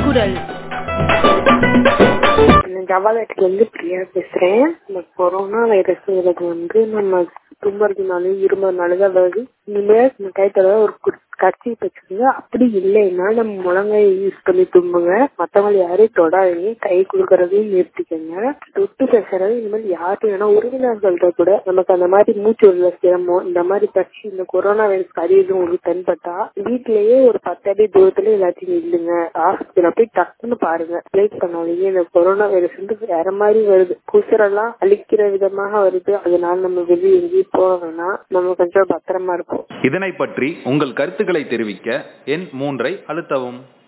குரல் ஜவாலட்ல இருந்து பிரியா பேசுறேன் இந்த கொரோனா வைரஸ்ங்கிறது வந்து நம்ம தும்புறதுனால இருமதுனால தான் வருது இனிமேல் நம்ம கைத்தல ஒரு கட்சி வச்சுக்கோங்க அப்படி இல்லைன்னா நம்ம முழங்காய் யூஸ் பண்ணி தும்புங்க மத்தவங்க யாரையும் தொடாதீங்க கை கொடுக்கறதையும் நிறுத்திக்கோங்க தொட்டு பேசுறது இனிமேல் யாரும் வேணா உறவினர்கள்ட்ட கூட நமக்கு அந்த மாதிரி மூச்சு உள்ள சிரமம் இந்த மாதிரி கட்சி இந்த கொரோனா வைரஸ் அறிவு உங்களுக்கு தென்பட்டா வீட்லயே ஒரு பத்து அடி தூரத்துல எல்லாத்தையும் இல்லுங்க ஹாஸ்பிட்டல போய் டக்குன்னு பாருங்க லேட் பண்ணாதீங்க இந்த கொரோனா வைரஸ் வந்து வேற மாதிரி வருது குசரெல்லாம் அழிக்கிற விதமாக வருது அதனால நம்ம வெளியே எங்கேயும் போக வேணாம் நம்ம கொஞ்சம் பத்திரமா இருப்போம் இதனை பற்றி உங்கள் கருத்துக்களை தெரிவிக்க எண் மூன்றை அழுத்தவும்